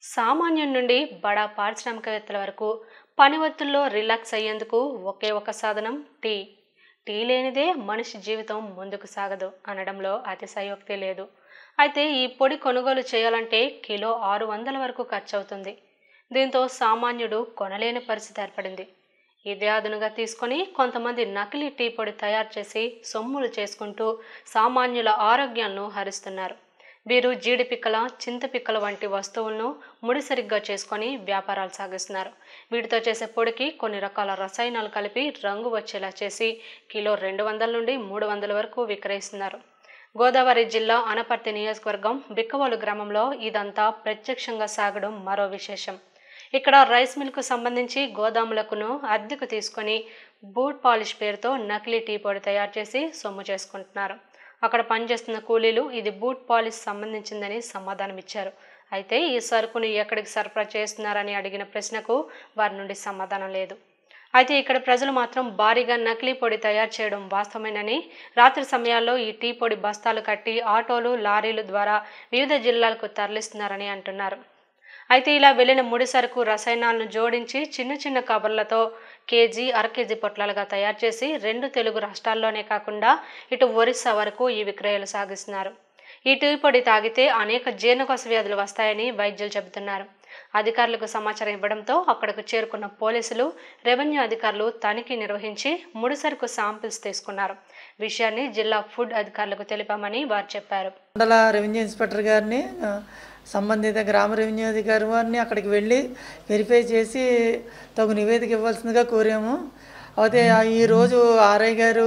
సామాన్యం నుండి బడా పారిశ్రామికవేత్తల వరకు పని ఒత్తిడిలో రిలాక్స్ అయ్యేందుకు ఒకే ఒక సాధనం టీ టీ లేనిదే మనిషి జీవితం ముందుకు సాగదు అనడంలో అతిశయోక్తి లేదు అయితే ఈ పొడి కొనుగోలు చేయాలంటే కిలో ఆరు వందల వరకు ఖర్చు అవుతుంది దీంతో సామాన్యుడు కొనలేని పరిస్థితి ఏర్పడింది ఇదే అదునుగా తీసుకొని కొంతమంది నకిలీ టీ పొడి తయారు చేసి సొమ్ములు చేసుకుంటూ సామాన్యుల ఆరోగ్యాలను హరిస్తున్నారు వీరు జీడిపిక్కల చింతపిక్కల వంటి వస్తువులను ముడిసరిగ్గా చేసుకొని వ్యాపారాలు సాగిస్తున్నారు వీటితో చేసే పొడికి కొన్ని రకాల రసాయనాలు కలిపి రంగు వచ్చేలా చేసి కిలో రెండు వందల నుండి మూడు వందల వరకు విక్రయిస్తున్నారు గోదావరి జిల్లా అనపర్తి నియోజకవర్గం బిక్కవోలు గ్రామంలో ఇదంతా ప్రత్యక్షంగా సాగడం మరో విశేషం ఇక్కడ రైస్ మిల్కు సంబంధించి గోదాములకును అద్దెకు తీసుకొని బూట్ పాలిష్ పేరుతో నకిలీ టీ పొడి తయారు చేసి సొమ్ము చేసుకుంటున్నారు అక్కడ పనిచేస్తున్న కూలీలు ఇది బూట్ పాలిష్ సంబంధించిందని సమాధానం ఇచ్చారు అయితే ఈ సరుకును ఎక్కడికి సరఫరా చేస్తున్నారని అడిగిన ప్రశ్నకు వారి నుండి సమాధానం లేదు అయితే ఇక్కడ ప్రజలు మాత్రం భారీగా నకిలీ పొడి తయారు చేయడం వాస్తవమేనని రాత్రి సమయాల్లో ఈ టీ పొడి బస్తాలు కట్టి ఆటోలు లారీలు ద్వారా వివిధ జిల్లాలకు తరలిస్తున్నారని అంటున్నారు అయితే ఇలా వెళ్ళిన ముడి సరుకు రసాయనాలను జోడించి చిన్న చిన్న కవర్లతో కేజీ అర కేజీ పొట్లాలుగా తయారు చేసి రెండు తెలుగు రాష్ట్రాల్లోనే కాకుండా ఇటు ఒరిస్సా వరకు ఈ విక్రయాలు సాగిస్తున్నారు ఈ టీ పొడి తాగితే అనేక జీర్ణకోశ వ్యాధులు వస్తాయని వైద్యులు చెబుతున్నారు అధికారులకు సమాచారం ఇవ్వడంతో అక్కడకు చేరుకున్న పోలీసులు రెవెన్యూ అధికారులు తనిఖీ నిర్వహించి ముడిసరుకు శాంపిల్స్ తీసుకున్నారు విషయాన్ని జిల్లా ఫుడ్ అధికారులకు తెలిపామని వారు చెప్పారు మండల రెవెన్యూ ఇన్స్పెక్టర్ గారిని ఆ, సంబంధిత గ్రామ రెవెన్యూ అధికారి వారిని అక్కడికి వెళ్ళి వెరిఫై చేసి తగు నివేదిక ఇవ్వాల్సిందిగా కోరాము అయితే ఆ ఈరోజు ఆర్ఐ గారు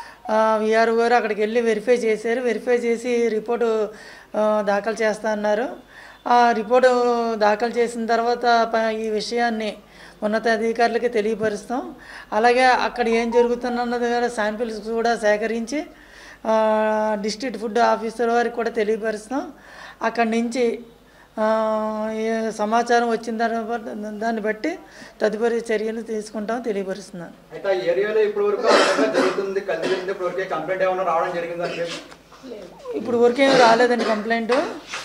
విఆర్ఓ గారు అక్కడికి వెళ్ళి వెరిఫై చేశారు వెరిఫై చేసి రిపోర్టు ఆ, దాఖలు చేస్తా అన్నారు ఆ రిపోర్టు దాఖలు చేసిన తర్వాత ప- ఈ విషయాన్ని ఉన్నతాధికారులకి తెలియపరుస్తాం అలాగే అక్కడ ఏం జరుగుతున్నది కూడా శాంపిల్స్ కూడా సేకరించి ఆ, డిస్ట్రిక్ట్ ఫుడ్ ఆఫీసర్ వారికి కూడా తెలియపరుస్తాం అక్కడి నుంచి ఆ, ఏ సమాచారం వచ్చిన తర్వాత దాన్ని బట్టి తదుపరి చర్యలు తీసుకుంటాం తెలియపరుస్తున్నాను అయితే ఆ ఏరియాలో ఇప్పటి వరకు ఆ విధంగా జరుగుతుంది కలిసి జరిగింది ఇప్పటి వరకు కంప్లైంట్ ఏమైనా రావడం జరిగింది అని చెప్పి ఇప్పుడు వరకు ఏమి రాలేదండి కంప్లైంట్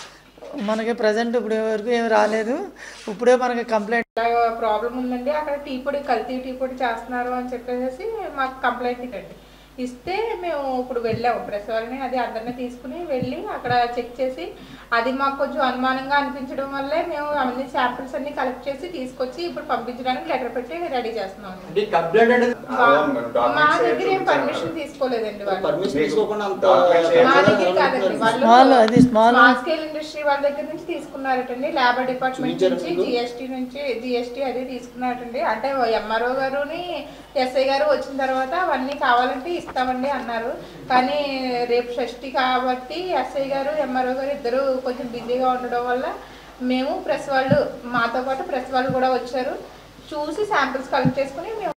మనకి ప్రజెంట్ ఇప్పుడు వరకు ఏమి రాలేదు ఇప్పుడే మనకి కంప్లైంట్ ప్రాబ్లం ఉందండి అక్కడ టీ పొడి కల్తీ టీ పొడి చేస్తున్నారు అని చెప్పేసి మాకు కంప్లైంట్ ఇవ్వండి ఇస్తే మేము ఇప్పుడు వెళ్ళాము ప్రెస్ వాళ్ళని అది అందరినీ తీసుకుని వెళ్ళి అక్కడ చెక్ చేసి అది మాకు కొంచెం అనుమానంగా అనిపించడం వల్లే మేము అన్ని శాంపిల్స్ అన్ని కలెక్ట్ చేసి తీసుకొచ్చి ఇప్పుడు పంపించడానికి లెటర్ పెట్టి రెడీ చేస్తున్నాము అంటే కంప్లైంట్ అనేది మా- మా దగ్గర ఏం పర్మిషన్ తీసుకోలేదండి వాళ్ళు పర్మిషన్ తీసుకోకుండా అంత మా దగ్గర కాదండి స్మాల్ వాళ్ళు అది స్మాల్ స్మాల్ స్కేల్ ఇండస్ట్రీ వాళ్ళ దగ్గర నుంచి తీసుకున్నారటండి లేబర్ డిపార్ట్మెంట్ నుంచి జిఎస్టీ నుంచి జిఎస్టీ అది తీసుకున్నారటండి అంటే ఎంఆర్ఓ గారుని ఎస్ఐ గారు వచ్చిన తర్వాత అవన్నీ కావాలంటే ఇస్తామండి అన్నారు కానీ రేపు షష్ఠి కాబట్టి ఎస్ఐ గారు ఎంఆర్ఓ గారు ఇద్దరు కొంచెం బిజీగా ఉండడం వల్ల మేము ప్రెస్ వాళ్ళు మాతో పాటు ప్రెస్ వాళ్ళు కూడా వచ్చారు చూసి శాంపిల్స్ కలెక్ట్ చేసుకుని మేము